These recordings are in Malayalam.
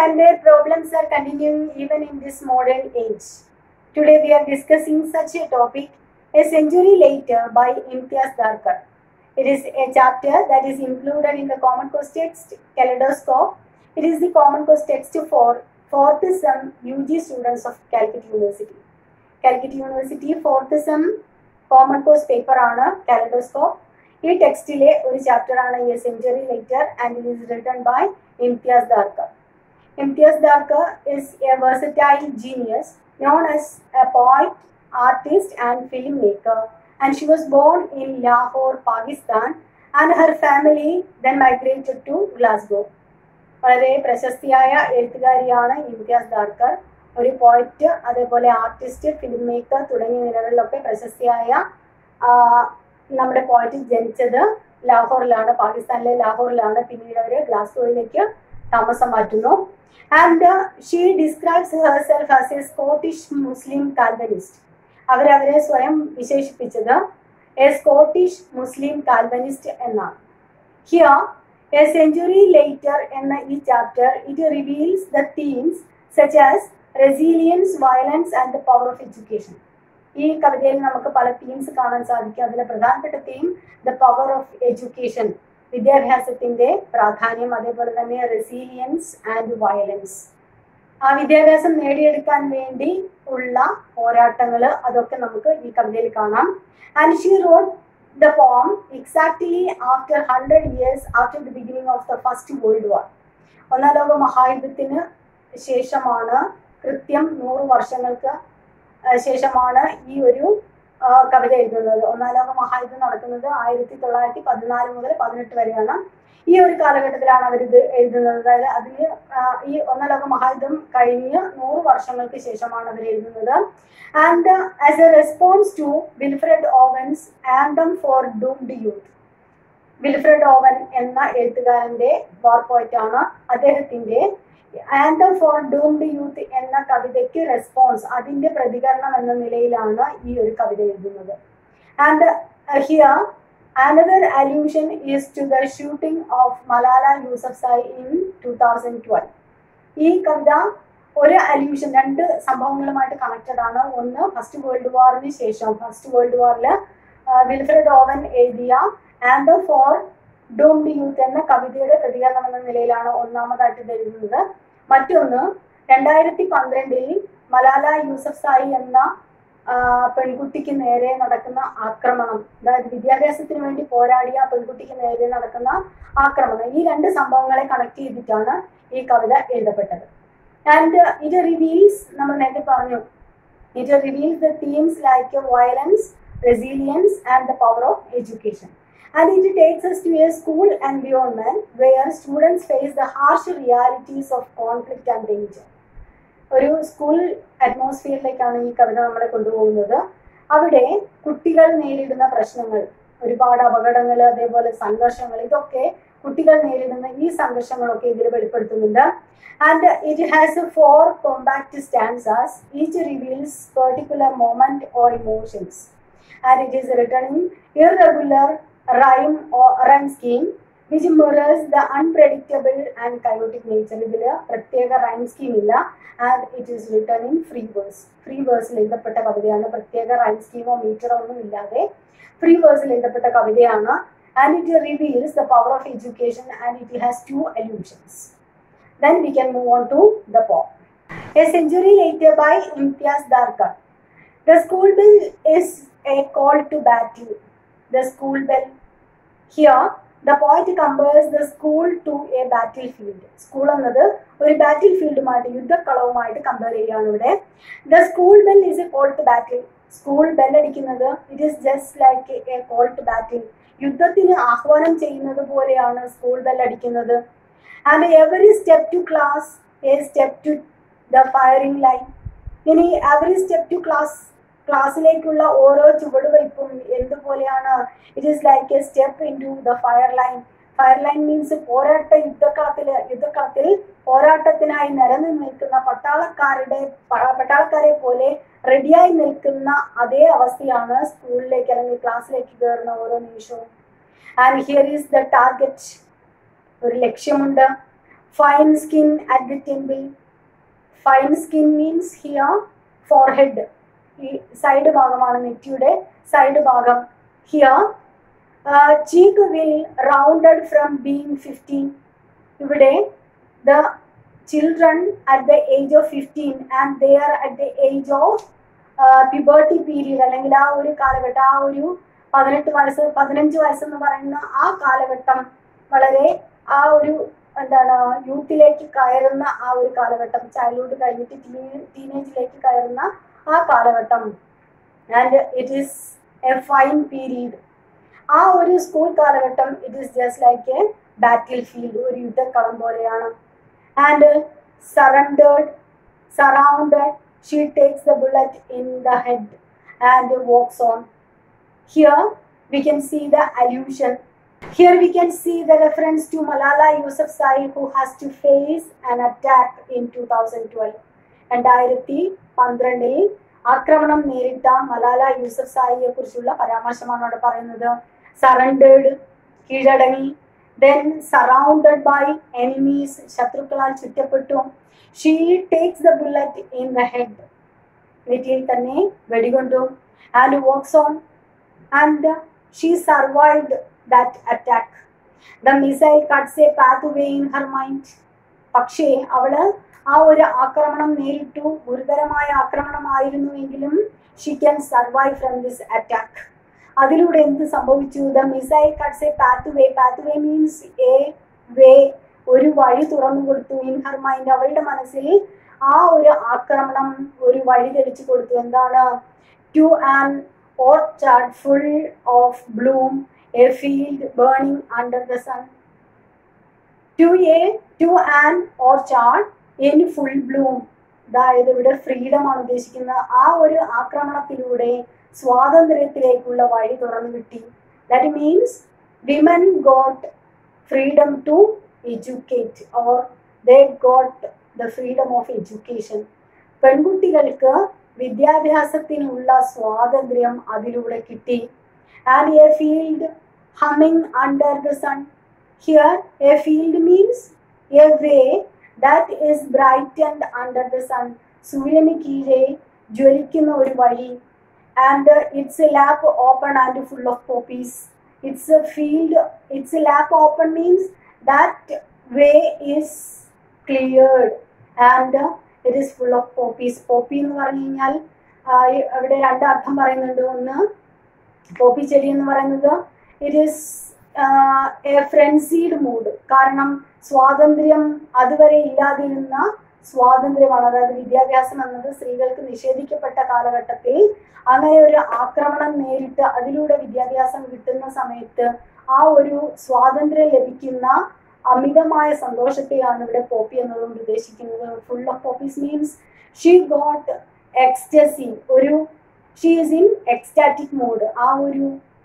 and their problems are continuing even in this modern age. Today we are discussing such a topic, A Century Later by Imtiaz Darkar. It is a chapter that is included in the Common Course text Kaleidoscope. It is the Common Course text for fourth sem UG students of Calicut University. Calicut University fourth sem common course paper ആണ് കാലഡോസ്കോപ്പ് ഈ ടെക്സ്റ്റിലെ ഒരു ചാപ്റ്റർ ആണ് a century later and it is written by Imtiaz Dharker Imtiaz Dharker is a versatile genius known as a poet, artist and filmmaker and she was born in Lahore, Pakistan and her family then migrated to Glasgow. വളരെ പ്രശസ്തിയായ എഴുത്തുകാരിയാണ് ഇംതിയാസ് ദാർക്കർ ഒരു പോയറ്റ് അതേപോലെ ആർട്ടിസ്റ്റ് ഫിലിം മേക്കർ തുടങ്ങിയ നിലകളിലൊക്കെ പ്രശസ്തിയായ ആ, നമ്മുടെ പോയറ്റ് ജനിച്ചത് ലാഹോറിലാണ് പാകിസ്ഥാനിലെ ലാഹോറിലാണ് പിന്നീട് അവർ ഗ്ലാസ്ഗോയിലേക്ക് താമസം മാറ്റുന്നു and she describes herself as a Scottish Muslim Calvinist അവരവരെ സ്വയം വിശേഷിപ്പിച്ചത് എ സ്കോട്ടിഷ് മുസ്ലിം കാൽവനിസ്റ്റ് എന്നാണ് ഹിയർ എ സെഞ്ചുറി ലേറ്റർ എന്ന ഈ chapter it reveals the themes such as resilience violence and the power of education ഈ കവിതയിൽ നമുക്ക് പല തീംസ് കാണാൻ സാധിക്കും അതിലെ പ്രധാനപ്പെട്ട theme the power of education വിദ്യാഭ്യാസത്തിന്റെ പ്രാധാന്യം അതേപോലെ തന്നെ റെസീലിയൻസ് ആൻഡ് വയലൻസ് ആ വിദ്യാഭ്യാസം നേടിയെടുക്കാൻ വേണ്ടി ഉള്ള പോരാട്ടങ്ങൾ അതൊക്കെ നമുക്ക് ഈ കവിതയിൽ കാണാം and she wrote the poem exactly after hundred years after the beginning of the first world war ഒന്നാം ലോക മഹായുദ്ധത്തിന് ശേഷമാണ് കൃത്യം നൂറ് വർഷങ്ങൾക്ക് ആ, ശേഷമാണ് ഈ ഒരു ആ, കവിത എഴുതുന്നത് ഒന്നാം ലോക മഹായുദ്ധം നടക്കുന്നത് ആയിരത്തി തൊള്ളായിരത്തി പതിനാല് മുതൽ പതിനെട്ട് വരെയാണ് ഈ ഒരു കാലഘട്ടത്തിലാണ് അവരിത് എഴുതുന്നത് അതായത് അതിന് ആ, ഈ ഒന്നാം ലോക മഹായുദ്ധം കഴിഞ്ഞ് നൂറ് വർഷങ്ങൾക്ക് ശേഷമാണ് അവർ എഴുതുന്നത് and as a response to Wilfred Owen's anthem for doomed youth Wilfred Owen എന്ന എഴുത്തുകാരന്റെ വാർ പോയിന്റ് ആണ് അദ്ദേഹത്തിന്റെ ആൻഡം ഫോർ ഡൂംഡ് യൂത്ത് എന്ന കവിതയ്ക്ക് റെസ്പോൺസ് അതിന്റെ പ്രതികരണം എന്ന നിലയിലാണ് ഈ ഒരു കവിത എഴുതുന്നത് and here another allusion is to the shooting of Malala Yousafzai in two thousand twelve ഈ കവിത ഒരു അല്യൂഷൻ രണ്ട് സംഭവങ്ങളുമായിട്ട് കണക്റ്റഡ് ആണ് ഒന്ന് ഫസ്റ്റ് വേൾഡ് വാറിന് ശേഷം ഫസ്റ്റ് വേൾഡ് വാറിൽ വിൽഫ്രഡ് ഓവൻ എഴുതിയ ആൻഡ് ഫോർ ഡോംഡ് യൂത്ത് എന്ന കവിതയുടെ പ്രതികരണം എന്ന നിലയിലാണ് ഒന്നാമതായിട്ട് ഇത് എഴുതുന്നത് മറ്റൊന്ന് രണ്ടായിരത്തി പന്ത്രണ്ടിൽ മലാല യൂസഫ് സായി എന്ന ആ, പെൺകുട്ടിക്ക് നേരെ നടക്കുന്ന ആക്രമണം അതായത് വിദ്യാഭ്യാസത്തിന് വേണ്ടി പോരാടിയ ആ പെൺകുട്ടിക്ക് നേരെ നടക്കുന്ന ആക്രമണം ഈ രണ്ട് സംഭവങ്ങളെ കണക്ട് ചെയ്തിട്ടാണ് ഈ കവിത എഴുതപ്പെട്ടത് ആൻഡ് ഇത് റിവീൽസ് നമ്മൾ നേരത്തെ പറഞ്ഞു it reveals the themes like violence resilience and the power of education and it takes us to a school environment where students face the harsh realities of conflict and danger. ഒരു സ്കൂൾ അറ്റ്മോസ്ഫിയറിലേക്കാണ് ഈ കവിത നമ്മളെ കൊണ്ടുപോകുന്നത് അവിടെ കുട്ടികൾ നേരിടുന്ന പ്രശ്നങ്ങൾ ഒരുപാട് അപകടങ്ങൾ അതേപോലെ സംഘർഷങ്ങൾ ഇതൊക്കെ കുട്ടികൾ നേരിടുന്ന ഈ സംഘർഷങ്ങളൊക്കെ ഇതിൽ വെളിപ്പെടുത്തുന്നുണ്ട് and it has four compact stanzas each reveals particular moment or emotions and it is written in irregular rhyme or rhyme scheme which mirrors the unpredictable and chaotic nature ഇതിൽ പ്രത്യേക റൈം സ്കീം ഇല്ല and it is written in free verse free വേഴ്സിൽ എഴുതപ്പെട്ട കവിതയാണ് പ്രത്യേക റൈം സ്കീമോ മീറ്ററോ ഒന്നും ഇല്ലാതെ ഫ്രീ വേഴ്സിൽ എഴുതപ്പെട്ട കവിതയാണ് and it reveals the power of education and it has two allusions then we can move on to the poem a century later by imtiaz darkar the school bell is a call to battle the school bell here the പോയിന്റ് compares the school to a battlefield school എന്നത് ഒരു ബാറ്റിൽ ഫീൽഡുമായിട്ട് യുദ്ധക്കളവുമായിട്ട് കമ്പയർ ചെയ്യുകയാണ് ഇവിടെ the school bell is a call to battle school bell അടിക്കുന്നത് it is just like a call to battle യുദ്ധത്തിന് ആഹ്വാനം ചെയ്യുന്നത് പോലെയാണ് സ്കൂൾ ബെൽ അടിക്കുന്നത് and every step to class a step to the firing line ഇനി എവറി സ്റ്റെപ്പ് ടു ക്ലാസ് ക്ലാസ്സിലേക്കുള്ള ഓരോ ചുവടുവയ്പും എന്തുപോലെയാണ് it is like a step into the fire line fire line means പോരാട്ട യുദ്ധക്കളത്തില് യുദ്ധക്കളത്തിൽ പോരാട്ടത്തിനായി നിരന്ന് നിൽക്കുന്ന പട്ടാളക്കാരുടെ പ- പട്ടാളക്കാരെ പോലെ റെഡിയായി നിൽക്കുന്ന അതേ അവസ്ഥയാണ് സ്കൂളിലേക്ക് അല്ലെങ്കിൽ ക്ലാസ്സിലേക്ക് കയറുന്ന ഓരോ നിമിഷവും and here is the target ഒരു ലക്ഷ്യമുണ്ട് fine skin at the temple fine skin means here forehead ഈ സൈഡ് ഭാഗമാണ് നെറ്റിയുടെ സൈഡ് ഭാഗം here cheek will rounded from being fifteen ഇവിടെ the children at the age of fifteen and they are at the age of puberty period അല്ലെങ്കിൽ ആ ഒരു കാലഘട്ടം ആ ഒരു പതിനെട്ട് വയസ്സ് പതിനഞ്ച് വയസ്സെന്ന് പറയുന്ന ആ കാലഘട്ടം വളരെ ആ ഒരു എന്താണ് യൂത്തിലേക്ക് കയറുന്ന ആ ഒരു കാലഘട്ടം ചൈൽഡ്ഹുഡ് കഴിഞ്ഞിട്ട് ടീനേജിലേക്ക് കയറുന്ന ആ കാലഘട്ടം and it is a fine period ആ ഒരു സ്കൂൾ കാലഘട്ടം it is just like a battlefield ഒരു യുദ്ധക്കളം പോലെയാണ് and surrendered surrounded she takes the bullet in the head and walks on. Here we can see the allusion. Here we can see the reference to Malala Yousafzai who has to face an attack in 2012. രണ്ടായിരത്തി പന്ത്രണ്ടിൽ ആക്രമണം നേരിട്ട മലാല യൂസഫ്സായിയെ കുറിച്ചുള്ള പരാമർശമാണ് അവിടെ പറയുന്നത് സറണ്ടേഡ് കീഴടങ്ങി ദെൻ സറൗണ്ടഡ് ബൈ എനിമീസ് ശത്രുക്കളാൽ ചുറ്റപ്പെട്ടു she takes the bullet in the head നെറ്റിയിൽ തന്നെ വെടികൊണ്ടു and works on and she survived that attack the missile cuts a pathway in her mind പക്ഷേ അവള് ആ ഒരു ആക്രമണം നേരിട്ടു ഗുരുതരമായ ആക്രമണമായിരുന്നുവെങ്കിലും she can survive from this attack അതിലൂടെ എന്ത് സംഭവിച്ചു the missile cuts a pathway pathway means a way ഒരു വഴി തുറന്നു കൊടുത്തു ഇൻ ഹർ മൈൻഡ് അവളുടെ മനസ്സിൽ ആ ഒരു ആക്രമണം ഒരു വഴി തെളിച്ചു കൊടുത്തു എന്താണ് to an orchard full of bloom a field burning under the sun to a to an orchard in full bloom അതായത് ഇവിടെ ഫ്രീഡം ആണ് ഉദ്ദേശിക്കുന്നത് ആ ഒരു ആക്രമണത്തിലൂടെ സ്വാതന്ത്ര്യത്തിലേക്കുള്ള വഴി തുറന്നു കിട്ടി that means women got freedom to educate or they got the freedom of education പെൺകുട്ടികൾക്ക് വിദ്യാഭ്യാസത്തിനുള്ള സ്വാതന്ത്ര്യം അതിലൂടെ കിട്ടി and a field humming under the sun here a field means a way that is brightened under the sun സൂര്യന് കീഴെ ജ്വലിക്കുന്ന ഒരു വഴി and it's a lap open and full of poppies it's a field it's a lap open means that way is cleared and it is full of poppies poppy എന്ന് പറഞ്ഞു കഴിഞ്ഞാൽ അവിടെ രണ്ട് അർത്ഥം പറയുന്നുണ്ട് ഒന്ന് പോപ്പി ചെടി എന്ന് പറയുന്നത് it is a frenzied mood കാരണം സ്വാതന്ത്ര്യം അതുവരെ ഇല്ലാതിരുന്ന സ്വാതന്ത്ര്യമാണ് അതായത് വിദ്യാഭ്യാസം എന്നത് സ്ത്രീകൾക്ക് നിഷേധിക്കപ്പെട്ട കാലഘട്ടത്തിൽ അങ്ങനെ ഒരു ആക്രമണം നേരിട്ട് അതിലൂടെ വിദ്യാഭ്യാസം കിട്ടുന്ന സമയത്ത് ആ ഒരു സ്വാതന്ത്ര്യം ലഭിക്കുന്ന അമിതമായ സന്തോഷത്തെയാണ് ഇവിടെ പോപ്പി എന്നതുകൊണ്ട് ഉദ്ദേശിക്കുന്നത് full of poppies means she got ecstasy ഒരു she is in ecstatic mode ആ ഒരു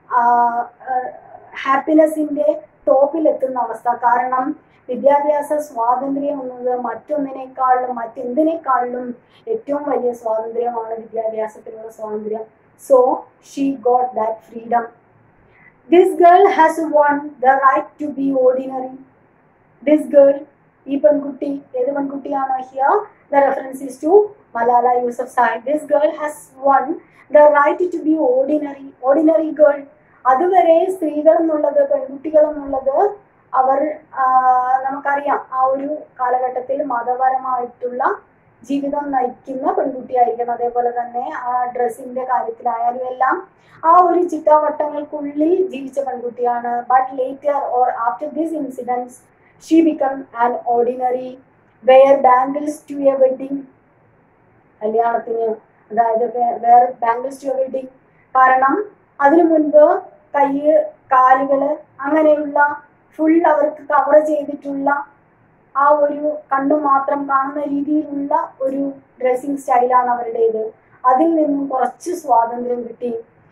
ഹാപ്പിനെസ്സിന്റെ ടോപ്പിലെത്തുന്ന അവസ്ഥ കാരണം വിദ്യാഭ്യാസ സ്വാതന്ത്ര്യം എന്നത് മറ്റൊന്നിനേക്കാളിലും മറ്റെന്തിനേക്കാളിലും ഏറ്റവും വലിയ സ്വാതന്ത്ര്യമാണ് വിദ്യാഭ്യാസത്തിനുള്ള സ്വാതന്ത്ര്യം so she got that freedom this girl has won the right to be ordinary this girl ഈ പെൺകുട്ടി ഏത് പെൺകുട്ടിയാണോ here the reference is to Malala Yousafzai this girl has won the right to be ordinary ordinary girl അതുവരെ സ്ത്രീകൾ എന്നുള്ളത് പെൺകുട്ടികൾ എന്നുള്ളത് അവർ നമുക്കറിയാം ആ ഒരു കാലഘട്ടത്തിൽ മതപരമായിട്ടുള്ള ജീവിതം നയിക്കുന്ന പെൺകുട്ടിയായിരിക്കണം അതേപോലെ തന്നെ ആ ഡ്രസ്സിന്റെ കാര്യത്തിലായാലും എല്ലാം ആ ഒരു ചിട്ടാവട്ടങ്ങൾക്കുള്ളിൽ ജീവിച്ച പെൺകുട്ടിയാണ് but later or after this incidence she become an ordinary wear bangles to a wedding കല്യാണത്തിന് അതായത് വേറെ ബാംഗിൾസ് ടു എ വെഡിങ് കാരണം അതിനു മുൻപ് കൈ കാലുകള് അങ്ങനെയുള്ള ഫുൾ അവർക്ക് കവർ ചെയ്തിട്ടുള്ള ആ ഒരു കണ്ണു മാത്രം കാണുന്ന രീതിയിലുള്ള ഒരു ഡ്രസ്സിങ് സ്റ്റൈലാണ് അവരുടേത് അതിൽ നിന്നും കുറച്ച് സ്വാതന്ത്ര്യം കിട്ടി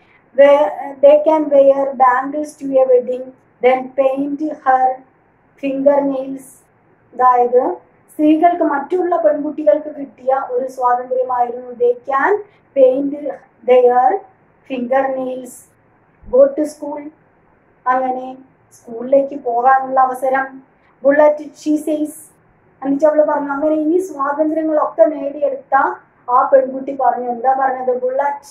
they can wear bangles to a wedding then paint her fingernails അതായത് സ്ത്രീകൾക്ക് മറ്റുള്ള പെൺകുട്ടികൾക്ക് കിട്ടിയ ഒരു സ്വാതന്ത്ര്യമായിരുന്നു they can paint their fingernails go to school അങ്ങനെ സ്കൂളിലേക്ക് പോകാനുള്ള അവസരം ബുള്ളറ്റ് ഷീ സെയ്സ് എന്നിട്ട് അവള് പറഞ്ഞു അങ്ങനെ ഈ സ്വാതന്ത്ര്യങ്ങളൊക്കെ നേടിയെടുത്ത ആ പെൺകുട്ടി പറഞ്ഞു എന്താ പറഞ്ഞത് ബുള്ളറ്റ്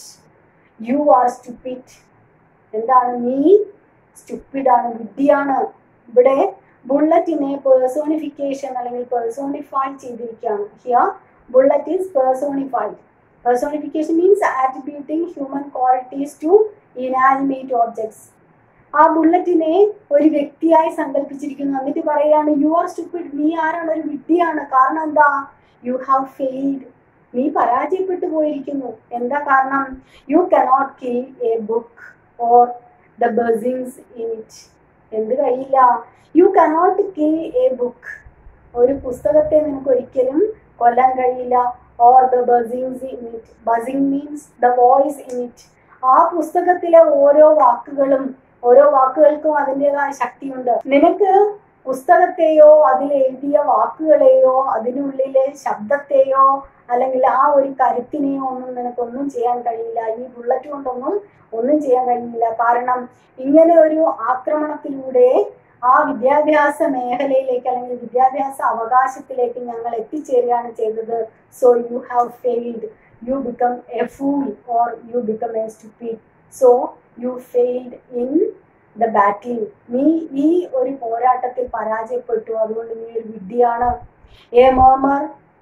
യു ആർ സ്റ്റുപ്പിഡ് എന്താണ് നീ സ്റ്റുപ്പിഡാണ് വിഡ്ഢിയാണ് ഇവിടെ ബുള്ളറ്റിനെ പേഴ്സോണിഫിക്കേഷൻ അല്ലെങ്കിൽ പേഴ്സോണിഫൈ ചെയ്തിരിക്കുകയാണ് here bullet is personified personification means attributing human qualities to inanimate objects ആ ബുള്ളറ്റിനെ ഒരു വ്യക്തിയായി സങ്കല്പിച്ചിരിക്കുന്നു എന്നിട്ട് പറയാണ് യു ആർ സ്റ്റുപ്പിഡ് നീ ആരാണ് ഒരു വിഡ്ഢിയാണ് കാരണം എന്താ യു ഹാവ് ഫെയിൽഡ് നീ പരാജയപ്പെട്ടു പോയിരിക്കുന്നു എന്താ കാരണം you cannot kill a book or the buzzings in it എന്ത് കഴിയില്ല you cannot kill a book ഒരു പുസ്തകത്തെ നിനക്ക് ഒരിക്കലും കൊല്ലാൻ കഴിയില്ല or the buzzings in it buzzing means the voice in it ആ പുസ്തകത്തിലെ ഓരോ വാക്കുകളും ഓരോ വാക്കുകൾക്കും അതിൻ്റെതായ ശക്തിയുണ്ട് നിനക്ക് പുസ്തകത്തെയോ അതിൽ എഴുതിയ വാക്കുകളെയോ അതിനുള്ളിലെ ശബ്ദത്തെയോ അല്ലെങ്കിൽ ആ ഒരു കരുത്തിനെയോ ഒന്നും നിനക്കൊന്നും ചെയ്യാൻ കഴിയില്ല ഈ ബുള്ളറ്റ് കൊണ്ടൊന്നും ഒന്നും ചെയ്യാൻ കഴിയില്ല കാരണം ഇങ്ങനെ ഒരു ആക്രമണത്തിലൂടെ ആ വിദ്യാഭ്യാസ മേഖലയിലേക്ക് അല്ലെങ്കിൽ വിദ്യാഭ്യാസ അവകാശത്തിലേക്ക് ഞങ്ങൾ എത്തിച്ചേരുകയാണ് ചെയ്തത് so you have failed you become a fool or you become a stupid so you failed in the battle നീ ഈ ഒരു പോരാട്ടത്തിൽ പരാജയപ്പെട്ടു അതുകൊണ്ട് നീ ഒരു വിഡ്ഢിയാണ് എ മോമർ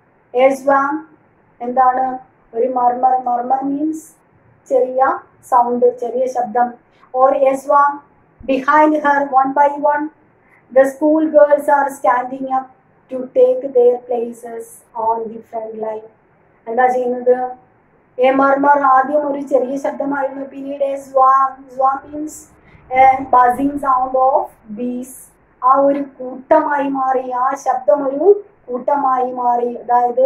എ സ്വാം എന്താണ് ഒരു മർമർ മർമർ മീൻസ് ചെറിയ സൗണ്ട് ചെറിയ ശബ്ദം or a swarm behind her one by one the school girls are standing up to take their places on different line എന്താ ചെയ്യുന്നത് എ മർമർ ആദ്യം ഒരു ചെറിയ ശബ്ദമായിരുന്നു പിന്നീട് a swarm swarm means buzzing sound of bees ആ ഒരു കൂട്ടമായി മാറി ആ ശബ്ദം ഒരു കൂട്ടമായി മാറി അതായത്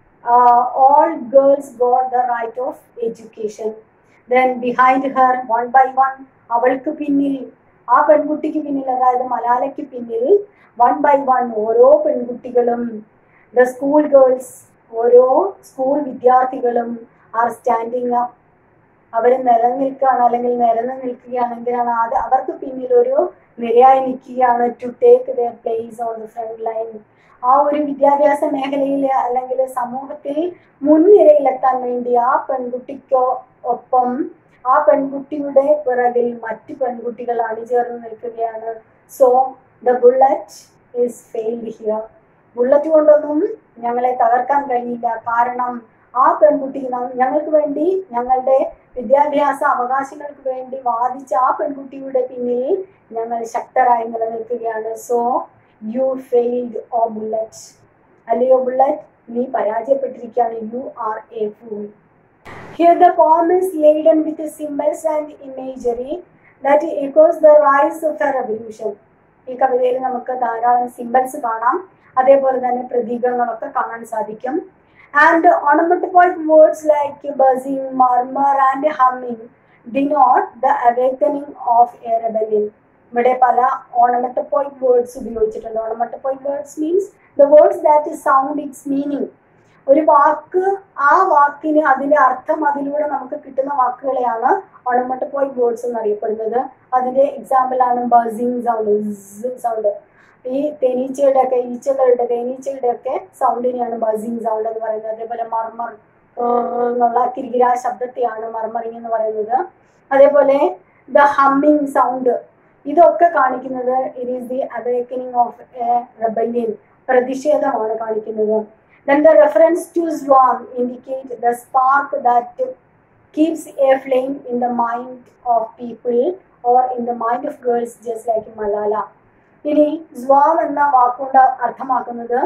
all girls got the right of education then behind her one by one അവൾക്ക് പിന്നിൽ ആ പെൺകുട്ടിക്ക് പിന്നിൽ അതായത് മലാലയ്ക്ക് പിന്നിൽ വൺ ബൈ വൺ ഓരോ പെൺകുട്ടികളും ദ സ്കൂൾ ഗേൾസ് ഓരോ സ്കൂൾ വിദ്യാർത്ഥികളും ആർ സ്റ്റാൻഡിങ് അപ്പ് അവർ നിലനിൽക്കുകയാണ് അല്ലെങ്കിൽ നിരന്ന് നിൽക്കുകയാണ് എന്തിനാണ് അത് അവർക്ക് പിന്നിൽ ഒരു നിരയായി നിൽക്കുകയാണ് to take their place on the front line ആ ഒരു വിദ്യാഭ്യാസ മേഖലയിൽ അല്ലെങ്കിൽ സമൂഹത്തിൽ മുൻനിരയിലെത്താൻ വേണ്ടി ആ പെൺകുട്ടിക്കോ ഒപ്പം ആ പെൺകുട്ടിയുടെ പിറകിൽ മറ്റ് പെൺകുട്ടികൾ അണിചേർന്ന് നിൽക്കുകയാണ് so the bullet is failed here bullet കൊണ്ടൊന്നും ഞങ്ങളെ തകർക്കാൻ കഴിയില്ല കാരണം ആ പെൺകുട്ടി ഞങ്ങൾക്ക് വേണ്ടി ഞങ്ങളുടെ വിദ്യാഭ്യാസ അവകാശങ്ങൾക്ക് വേണ്ടി വാദിച്ച ആ പെൺകുട്ടിയുടെ പിന്നിൽ ഞങ്ങൾ ശക്തരായി നിലനിൽക്കുകയാണ് so you failed oh bullet അല്ലയോ ബുള്ളറ്റ് നീ പരാജയപ്പെട്ടിരിക്കുകയാണ് you are a fool here the poem is laden with symbols and imagery that echoes the rise of a revolution ഈ കവിതയിൽ നമുക്ക് ധാരാളം സിംബൽസ് കാണാം അതേപോലെ തന്നെ പ്രതീകങ്ങളൊക്കെ കാണാൻ സാധിക്കും and onomatopoeic words like buzzing murmur and humming denote the awakening of a rebellion ഇവിടെ പല ഓണമറ്റപ്പോയിഡ് വേർഡ്സ് ഉപയോഗിച്ചിട്ടുണ്ട് onomatopoeic words means the words that sound its meaning ഒരു വാക്ക് ആ വാക്കിന് അതിന്റെ അർത്ഥം അതിലൂടെ നമുക്ക് കിട്ടുന്ന വാക്കുകളെയാണ് ഓണമറ്റപ്പോയിഡ് വേർഡ്സ് എന്നറിയപ്പെടുന്നത് അതിന്റെ എക്സാമ്പിൾ ആണ് ബസിങ് സൗണ്ട് സൗണ്ട് ഈ തേനീച്ചയുടെ ഒക്കെ ഈച്ചകളുടെ തേനീച്ചയുടെ ഒക്കെ സൗണ്ടിനെയാണ് ബസിങ് സൗണ്ട് എന്ന് പറയുന്നത് അതേപോലെ മർമർ എന്നുള്ള കിരികിര ശബ്ദത്തെയാണ് മർമറിങ് എന്ന് പറയുന്നത് അതേപോലെ ദ ഹമ്മിങ് സൗണ്ട് ഇതൊക്കെ കാണിക്കുന്നത് it is the awakening of a rebellion പ്രതിഷേധമാണ് കാണിക്കുന്നത് then the reference to swarm indicate the spark that keeps a flame in the mind of people or in the mind of girls just like Malala ഇനി സ്വാം എന്ന വാക്കുകൊണ്ട് അർത്ഥമാക്കുന്നത്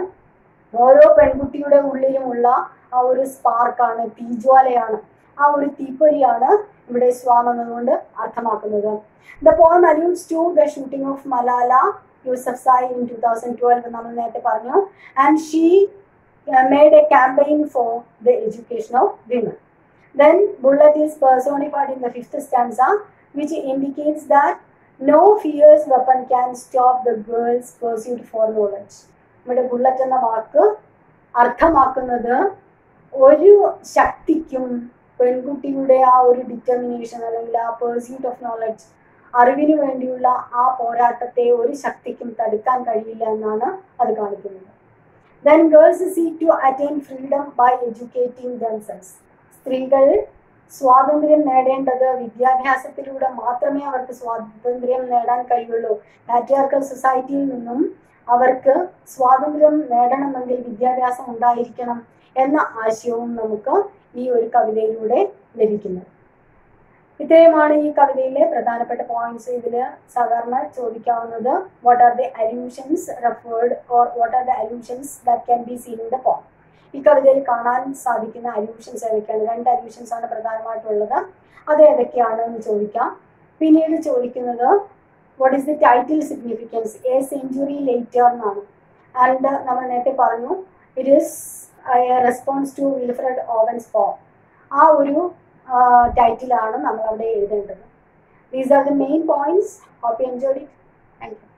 ഓരോ പെൺകുട്ടിയുടെ ഉള്ളിലുമുള്ള ആ ഒരു സ്പാർക്കാണ് തീജ്വാലയാണ് ആ ഒരു തീപ്പൊരിയാണ് ഇവിടെ സ്വാം എന്നതുകൊണ്ട് അർത്ഥമാക്കുന്നത് the poem alludes to the shooting of Malala Yousafzai in two thousand twelve നമ്മൾ നേരത്തെ പറഞ്ഞു and she made a campaign for the education of women. Then bullet is personified in the fifth stanza, which indicates that no fierce weapon can stop the girl's pursuit for knowledge. ഇവിടെ ബുള്ളറ്റ് എന്ന വാക്ക് അർത്ഥമാക്കുന്നത് ഒരു ശക്തിക്കും പെൺകുട്ടിയുടെ ആ ഒരു ഡിറ്റർമിനേഷൻ അല്ലെങ്കിൽ ആ പേഴ്സ്യൂട്ട് ഓഫ് നോളജ് അറിവിന് വേണ്ടിയുള്ള ആ പോരാട്ടത്തെ ഒരു ശക്തിക്കും തടുക്കാൻ കഴിയില്ല എന്നാണ് അത് കാണിക്കുന്നത് then girls seek to attain freedom by educating damsels സ്ത്രീകൾ സ്വാതന്ത്ര്യം നേടേണ്ടത് വിദ്യാഭ്യാസത്തിലൂടെ മാത്രമേ അവർക്ക് സ്വാതന്ത്ര്യം നേടാൻ കഴിയുള്ളൂ പാട്രിയാർക്കൽ സൊസൈറ്റിയിൽ നിന്നും അവർക്ക് സ്വാതന്ത്ര്യം നേടണമെങ്കിൽ വിദ്യാഭ്യാസം ഉണ്ടായിരിക്കണം എന്ന ആശയവും നമുക്ക് ഈ ഒരു കവിതയിലൂടെ ലഭിക്കുന്നു ഇത്രയുമാണ് ഈ കവിതയിലെ പ്രധാനപ്പെട്ട പോയിന്റ്സ് ഇതിൽ സാധാരണ ചോദിക്കാവുന്നത് what are the allusions referred or what are the allusions that can be seen in the poem ഈ കവിതയിൽ കാണാൻ സാധിക്കുന്ന അല്യൂഷൻസ് ഏതൊക്കെയാണ് രണ്ട് അല്യൂഷൻസ് ആണ് പ്രധാനമായിട്ടുള്ളത് അത് ഏതൊക്കെയാണ് എന്ന് ചോദിക്കാം പിന്നീട് ചോദിക്കുന്നത് what is the title significance a century later എന്നാണ് ആൻഡ് നമ്മൾ നേരത്തെ പറഞ്ഞു it is response to Wilfred Owen's form ആ ഒരു ടൈറ്റിലാണ് നമ്മൾ അവിടെ എഴുതേണ്ടത് these are the main points hope you enjoy it thank U